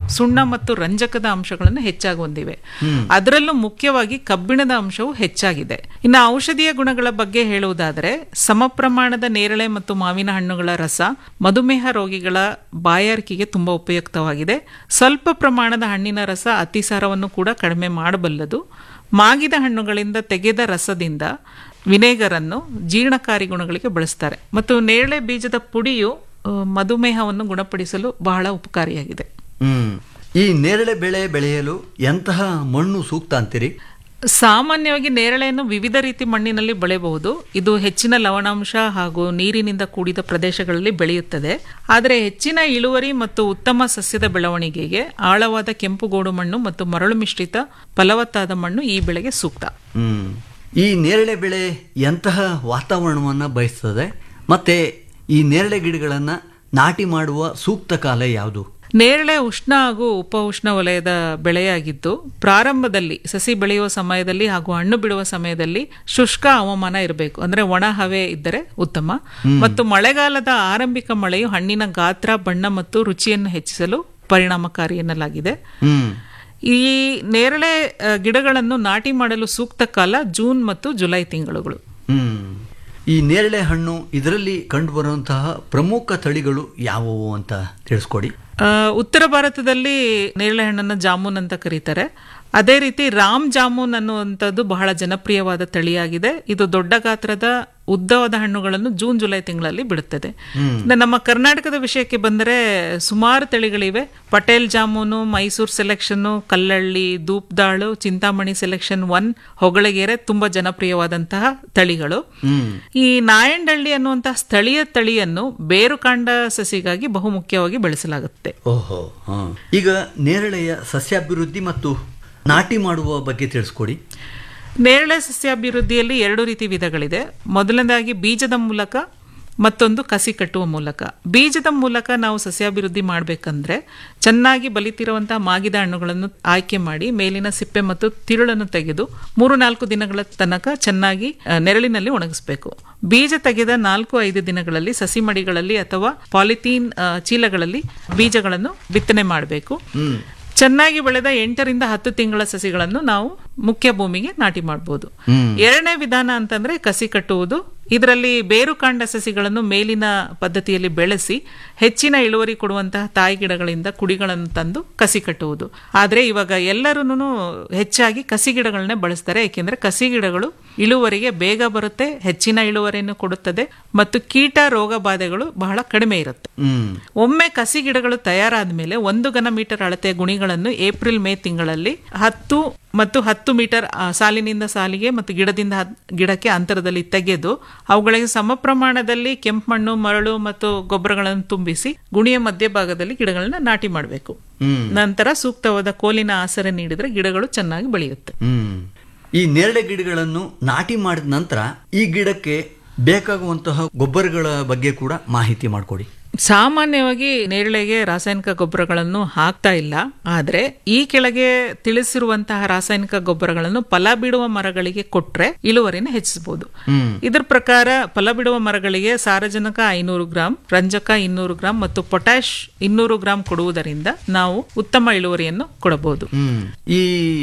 ಸುಣ್ಣ ಮತ್ತು ರಂಜಕದ ಅಂಶಗಳನ್ನು ಹೆಚ್ಚಾಗಿ ಹೊಂದಿವೆ ಅದರಲ್ಲೂ ಮುಖ್ಯವಾಗಿ ಕಬ್ಬಿಣದ ಅಂಶವು ಹೆಚ್ಚಾಗಿದೆ ಇನ್ನು ಔಷಧೀಯ ಗುಣಗಳ ಬಗ್ಗೆ ಹೇಳುವುದಾದರೆ ಸಮ ಪ್ರಮಾಣದ ನೇರಳೆ ಮತ್ತು ಮಾವಿನ ಹಣ್ಣುಗಳ ರಸ ಮಧುಮೇಹ ರೋಗಿಗಳ ಬಾಯಾರಿಕೆಗೆ ತುಂಬಾ ಉಪಯುಕ್ತವಾಗಿದೆ ಸ್ವಲ್ಪ ಪ್ರಮಾಣದ ಹಣ್ಣಿನ ರಸ ಅತಿಸಾರವನ್ನು ಕೂಡ ಕಡಿಮೆ ಮಾಡಬಲ್ಲದು ಮಾಗಿದ ಹಣ್ಣುಗಳಿಂದ ತೆಗೆದ ರಸದಿಂದ ವಿನೇಗರನ್ನು ಜೀರ್ಣಕಾರಿ ಗುಣಗಳಿಗೆ ಬಳಸ್ತಾರೆ ಮತ್ತು ನೇರಳೆ ಬೀಜದ ಪುಡಿಯು ಆ, ಮಧುಮೇಹವನ್ನು ಗುಣಪಡಿಸಲು ಬಹಳ ಉಪಕಾರಿಯಾಗಿದೆ ಹ್ಮ್ ಈ ನೇರಳೆ ಬೆಳೆ ಬೆಳೆಯಲು ಎಂತಹ ಮಣ್ಣು ಸೂಕ್ತ ಅಂತೀರಿ ಸಾಮಾನ್ಯವಾಗಿ ನೇರಳೆಯನ್ನು ವಿವಿಧ ರೀತಿ ಮಣ್ಣಿನಲ್ಲಿ ಬೆಳೆಯಬಹುದು ಇದು ಹೆಚ್ಚಿನ ಲವಣಾಂಶ ಹಾಗೂ ನೀರಿನಿಂದ ಕೂಡಿದ ಪ್ರದೇಶಗಳಲ್ಲಿ ಬೆಳೆಯುತ್ತದೆ ಆದರೆ ಹೆಚ್ಚಿನ ಇಳುವರಿ ಮತ್ತು ಉತ್ತಮ ಸಸ್ಯದ ಬೆಳವಣಿಗೆಗೆ ಆಳವಾದ ಕೆಂಪುಗೋಡು ಮಣ್ಣು ಮತ್ತು ಮರಳು ಮಿಶ್ರಿತ ಫಲವತ್ತಾದ ಮಣ್ಣು ಈ ಬೆಳೆಗೆ ಸೂಕ್ತ ಹ್ಮ್ ಈ ನೇರಳೆ ಬೆಳೆ ಎಂತಹ ವಾತಾವರಣವನ್ನು ಬಯಸ್ತದೆ ಮತ್ತೆ ಈ ನೇರಳೆ ಗಿಡಗಳನ್ನು ನಾಟಿ ಮಾಡುವ ಸೂಕ್ತ ಕಾಲ ಯಾವುದು ನೇರಳೆ ಉಷ್ಣ ಹಾಗೂ ಉಪ ಉಷ್ಣ ವಲಯದ ಬೆಳೆಯಾಗಿದ್ದು ಪ್ರಾರಂಭದಲ್ಲಿ ಸಸಿ ಬೆಳೆಯುವ ಸಮಯದಲ್ಲಿ ಹಾಗೂ ಹಣ್ಣು ಬಿಡುವ ಸಮಯದಲ್ಲಿ ಶುಷ್ಕ ಹವಾಮಾನ ಇರಬೇಕು ಅಂದ್ರೆ ಒಣ ಹವೆ ಇದ್ದರೆ ಉತ್ತಮ ಮತ್ತು ಮಳೆಗಾಲದ ಆರಂಭಿಕ ಮಳೆಯು ಹಣ್ಣಿನ ಗಾತ್ರ ಬಣ್ಣ ಮತ್ತು ರುಚಿಯನ್ನು ಹೆಚ್ಚಿಸಲು ಪರಿಣಾಮಕಾರಿ ಎನ್ನಲಾಗಿದೆ ಹ್ಮ್ ಈ ನೇರಳೆ ಆ, ಗಿಡಗಳನ್ನು ನಾಟಿ ಮಾಡಲು ಸೂಕ್ತ ಕಾಲ ಜೂನ್ ಮತ್ತು ಜುಲೈ ತಿಂಗಳುಗಳು ಹ್ಮ್ ಈ ನೇರಳೆ ಹಣ್ಣು ಇದರಲ್ಲಿ ಕಂಡುಬರುವಂತಹ ಪ್ರಮುಖ ತಳಿಗಳು ಯಾವುವು ಅಂತ ತಿಳಿಸ್ಕೊಡಿ ಆ, ಉತ್ತರ ಭಾರತದಲ್ಲಿ ನೇರಳೆ ಹಣ್ಣನ್ನು ಜಾಮೂನ್ ಅಂತ ಕರೀತಾರೆ ಅದೇ ರೀತಿ ರಾಮ್ ಜಾಮೂನ್ ಅನ್ನುವಂಥದ್ದು ಬಹಳ ಜನಪ್ರಿಯವಾದ ತಳಿಯಾಗಿದೆ ಇದು ದೊಡ್ಡ ಗಾತ್ರದ ಉದ್ದವಾದ ಹಣ್ಣುಗಳನ್ನು ಜೂನ್ ಜುಲೈ ತಿಂಗಳಲ್ಲಿ ಬಿಡುತ್ತದೆ ಇನ್ನು ನಮ್ಮ ಕರ್ನಾಟಕದ ವಿಷಯಕ್ಕೆ ಬಂದರೆ ಸುಮಾರು ತಳಿಗಳಿವೆ Patel Jamun Mysuru selection Kallahalli Doopdalu Chintamani selection one Hogalagere ತುಂಬಾ ಜನಪ್ರಿಯವಾದಂತಹ ತಳಿಗಳು ಹ್ಮ್ ಈ ನಾಯಂಡಹಳ್ಳಿ ಅನ್ನುವಂತಹ ಸ್ಥಳೀಯ ತಳಿಯನ್ನು ಬೇರುಕಾಂಡ ಸಸಿಗಾಗಿ ಬಹುಮುಖ್ಯವಾಗಿ ಬೆಳೆಸಲಾಗುತ್ತೆ ಓಹೋ ಹಾ. ಈಗ ನೇರಳೆಯ ಸಸ್ಯಾಭಿವೃದ್ಧಿ ಮತ್ತು ನಾಟಿ ಮಾಡುವ ಬಗ್ಗೆ ತಿಳಿಸ್ಕೊಡಿ ನೇರಳೆ ಸಸ್ಯಾಭಿವೃದ್ಧಿಯಲ್ಲಿ ಎರಡು ರೀತಿ ವಿಧಗಳಿದೆ ಮೊದಲನೇದಾಗಿ ಬೀಜದ ಮೂಲಕ ಮತ್ತೊಂದು ಕಸಿ ಕಟ್ಟುವ ಮೂಲಕ ಬೀಜದ ಮೂಲಕ ನಾವು ಸಸ್ಯಾಭಿವೃದ್ಧಿ ಮಾಡಬೇಕಂದ್ರೆ ಚೆನ್ನಾಗಿ ಬಲಿತಿರುವಂತಹ ಮಾಗಿದ ಹಣ್ಣುಗಳನ್ನು ಆಯ್ಕೆ ಮಾಡಿ ಮೇಲಿನ ಸಿಪ್ಪೆ ಮತ್ತು ತಿರುಳನ್ನು ತೆಗೆದು ಮೂರು ನಾಲ್ಕು ದಿನಗಳ ತನಕ ಚೆನ್ನಾಗಿ ಆ, ನೆರಳಿನಲ್ಲಿ ಒಣಗಿಸಬೇಕು ಬೀಜ ತೆಗೆದ ನಾಲ್ಕು ಐದು ದಿನಗಳಲ್ಲಿ ಸಸಿ ಮಡಿಗಳಲ್ಲಿ ಅಥವಾ ಪಾಲಿಥೀನ್ ಆ, ಚೀಲಗಳಲ್ಲಿ ಬೀಜಗಳನ್ನು ಬಿತ್ತನೆ ಮಾಡಬೇಕು ಚೆನ್ನಾಗಿ ಬೆಳೆದ ಎಂಟರಿಂದ ಹತ್ತು ತಿಂಗಳ ಸಸಿಗಳನ್ನು ನಾವು ಮುಖ್ಯ ಭೂಮಿಗೆ ನಾಟಿ ಮಾಡಬಹುದು ಎರಡನೇ ವಿಧಾನ ಅಂತಂದ್ರೆ ಕಸಿ ಕಟ್ಟುವುದು ಇದರಲ್ಲಿ ಬೇರುಕಾಂಡ ಸಸಿಗಳನ್ನು ಮೇಲಿನ ಪದ್ಧತಿಯಲ್ಲಿ ಬೆಳೆಸಿ ಹೆಚ್ಚಿನ ಇಳುವರಿ ಕೊಡುವಂತಹ ತಾಯಿ ಗಿಡಗಳಿಂದ ಕುಡಿಗಳನ್ನು ತಂದು ಕಸಿ ಕಟ್ಟುವುದು ಆದ್ರೆ ಇವಾಗ ಎಲ್ಲರೂ ಹೆಚ್ಚಾಗಿ ಕಸಿ ಗಿಡಗಳನ್ನೇ ಬಳಸ್ತಾರೆ ಏಕೆಂದ್ರೆ ಕಸಿ ಗಿಡಗಳು ಇಳುವರಿಗೆ ಬೇಗ ಬರುತ್ತೆ ಹೆಚ್ಚಿನ ಇಳುವರಿಯನ್ನು ಕೊಡುತ್ತದೆ ಮತ್ತು ಕೀಟ ರೋಗ ಬಾಧೆಗಳು ಬಹಳ ಕಡಿಮೆ ಇರುತ್ತೆ ಹ್ಮ್ ಒಮ್ಮೆ ಕಸಿ ಗಿಡಗಳು ತಯಾರಾದ ಮೇಲೆ ಒಂದು ಘನ ಮೀಟರ್ ಅಳತೆಯ ಗುಣಿಗಳನ್ನು ಏಪ್ರಿಲ್ ಮೇ ತಿಂಗಳಲ್ಲಿ ಹತ್ತು ಮತ್ತು ಹತ್ತು ಮೀಟರ್ ಆ, ಸಾಲಿನಿಂದ ಸಾಲಿಗೆ ಮತ್ತು ಗಿಡದಿಂದ ಹತ್- ಗಿಡಕ್ಕೆ ಅಂತರದಲ್ಲಿ ತೆಗೆದು ಅವುಗಳಿಗೆ ಸಮ ಪ್ರಮಾಣದಲ್ಲಿ ಕೆಂಪು ಮಣ್ಣು ಮರಳು ಮತ್ತು ಗೊಬ್ಬರಗಳನ್ನು ತುಂಬಿಸಿ ಗುಣಿಯ ಮಧ್ಯಭಾಗದಲ್ಲಿ ಗಿಡಗಳನ್ನ ನಾಟಿ ಮಾಡಬೇಕು ಹ್ಮ್ ನಂತರ ಸೂಕ್ತವಾದ ಕೋಲಿನ ಆಸರೆ ನೀಡಿದ್ರೆ ಗಿಡಗಳು ಚೆನ್ನಾಗಿ ಬೆಳೆಯುತ್ತೆ ಹ್ಮ್ ಈ ನೇರಳೆ ಗಿಡಗಳನ್ನು ನಾಟಿ ಮಾಡಿದ ನಂತರ ಈ ಗಿಡಕ್ಕೆ ಬೇಕಾಗುವಂತಹ ಗೊಬ್ಬರಗಳ ಬಗ್ಗೆ ಕೂಡ ಮಾಹಿತಿ ಮಾಡಿಕೊಡಿ ಸಾಮಾನ್ಯವಾಗಿ ನೇರಳೆಗೆ ರಾಸಾಯನಿಕ ಗೊಬ್ಬರಗಳನ್ನು ಹಾಕ್ತಾ ಇಲ್ಲ ಆದ್ರೆ ಈ ಕೆಳಗೆ ತಿಳಿಸಿರುವಂತಹ ರಾಸಾಯನಿಕ ಗೊಬ್ಬರಗಳನ್ನು ಫಲ ಬಿಡುವ ಮರಗಳಿಗೆ ಕೊಟ್ರೆ ಇಳುವರಿನ ಹೆಚ್ಚಿಸಬಹುದು ಹ್ಮ್ ಇದರ ಪ್ರಕಾರ ಫಲ ಬಿಡುವ ಮರಗಳಿಗೆ ಸಾರಜನಕ ಐನೂರು ಗ್ರಾಂ ರಂಜಕ ಇನ್ನೂರು ಗ್ರಾಂ ಮತ್ತು ಪೊಟ್ಯಾಶ್ ಇನ್ನೂರು ಗ್ರಾಂ ಕೊಡುವುದರಿಂದ ನಾವು ಉತ್ತಮ ಇಳುವರಿಯನ್ನು ಕೊಡಬಹುದು ಹ್ಮ್ ಈ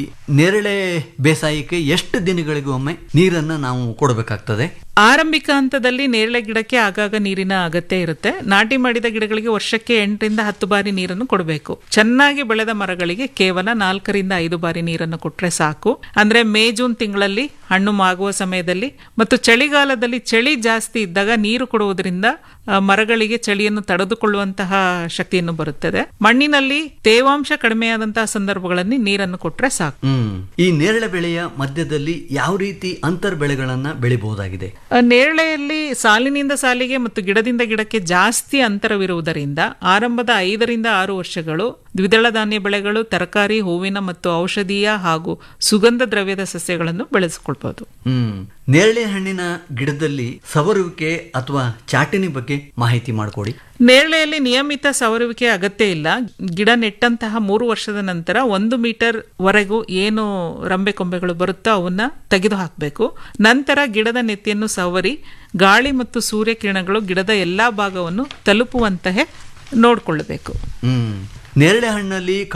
ನೇರಳೆ ಬೇಸಾಯಕ್ಕೆ ಎಷ್ಟು ದಿನಗಳಿಗೆ ಒಮ್ಮೆ ನೀರನ್ನ ನಾವು ಕೊಡಬೇಕಾಗ್ತದೆ ಆರಂಭಿಕ ಹಂತದಲ್ಲಿ ನೇರಳೆ ಗಿಡಕ್ಕೆ ಆಗಾಗ ನೀರಿನ ಅಗತ್ಯ ಇರುತ್ತೆ ನಾಟಿ ಮಾಡಿದ ಗಿಡಗಳಿಗೆ ವರ್ಷಕ್ಕೆ ಎಂಟರಿಂದ ಹತ್ತು ಬಾರಿ ನೀರನ್ನು ಕೊಡಬೇಕು ಚೆನ್ನಾಗಿ ಬೆಳೆದ ಮರಗಳಿಗೆ ಕೇವಲ ನಾಲ್ಕರಿಂದ ಐದು ಬಾರಿ ನೀರನ್ನು ಕೊಟ್ರೆ ಸಾಕು ಅಂದ್ರೆ ಮೇ ಜೂನ್ ತಿಂಗಳಲ್ಲಿ ಹಣ್ಣು ಮಾಗುವ ಸಮಯದಲ್ಲಿ ಮತ್ತು ಚಳಿಗಾಲದಲ್ಲಿ ಚಳಿ ಜಾಸ್ತಿ ಇದ್ದಾಗ ನೀರು ಕೊಡುವುದರಿಂದ ಆ, ಮರಗಳಿಗೆ ಚಳಿಯನ್ನು ತಡೆದುಕೊಳ್ಳುವಂತಹ ಶಕ್ತಿಯನ್ನು ಬರುತ್ತದೆ ಮಣ್ಣಿನಲ್ಲಿ ತೇವಾಂಶ ಕಡಿಮೆಯಾದಂತಹ ಸಂದರ್ಭಗಳಲ್ಲಿ ನೀರನ್ನು ಕೊಟ್ರೆ ಸಾಕು ಹ್ಮ್ ಈ ನೇರಳೆ ಬೆಳೆಯ ಮಧ್ಯದಲ್ಲಿ ಯಾವ ರೀತಿ ಅಂತರ್ ಬೆಳೆಗಳನ್ನ ಬೆಳಿಬಹುದಾಗಿದೆ ಆ, ನೇರಳೆಯಲ್ಲಿ ಸಾಲಿನಿಂದ ಸಾಲಿಗೆ ಮತ್ತು ಗಿಡದಿಂದ ಗಿಡಕ್ಕೆ ಜಾಸ್ತಿ ಅಂತರವಿರುವುದರಿಂದ ಆರಂಭದ ಐದರಿಂದ ಆರು ವರ್ಷಗಳು ದ್ವಿದಳ ಧಾನ್ಯ ಬೆಳೆಗಳು ತರಕಾರಿ ಹೂವಿನ ಮತ್ತು ಔಷಧೀಯ ಹಾಗೂ ಸುಗಂಧ ದ್ರವ್ಯದ ಸಸ್ಯಗಳನ್ನು ಬೆಳೆಸಿಕೊಳ್ಬಹುದು ಹ್ಮ್ ನೇರಳೆ ಹಣ್ಣಿನ ಗಿಡದಲ್ಲಿ ಸವರುವಿಕೆ ಅಥವಾ ಚಾಟಿನಿ ಬಗ್ಗೆ ಮಾಹಿತಿ ಮಾಡಿಕೊಡಿ ನೇರಳೆಯಲ್ಲಿ ನಿಯಮಿತ ಸವರುವಿಕೆ ಅಗತ್ಯ ಇಲ್ಲ ಗಿಡ ನೆಟ್ಟಂತಹ ಮೂರು ವರ್ಷದ ನಂತರ ಒಂದು ಮೀಟರ್ ವರೆಗೂ ಏನು ರಂಬೆ ಕೊಂಬೆಗಳು ಬರುತ್ತೋ ಅವನ್ನ ತೆಗೆದು ಹಾಕಬೇಕು ನಂತರ ಗಿಡದ ನೆತ್ತಿಯನ್ನು ಸವರಿ ಗಾಳಿ ಮತ್ತು ಸೂರ್ಯಕಿರಣಗಳು ಗಿಡದ ಎಲ್ಲಾ ಭಾಗವನ್ನು ತಲುಪುವಂತಹ ನೋಡಿಕೊಳ್ಳಬೇಕು ಹ್ಮ್ ನೇರಳೆ ಹಣ್ಣಲ್ಲಿ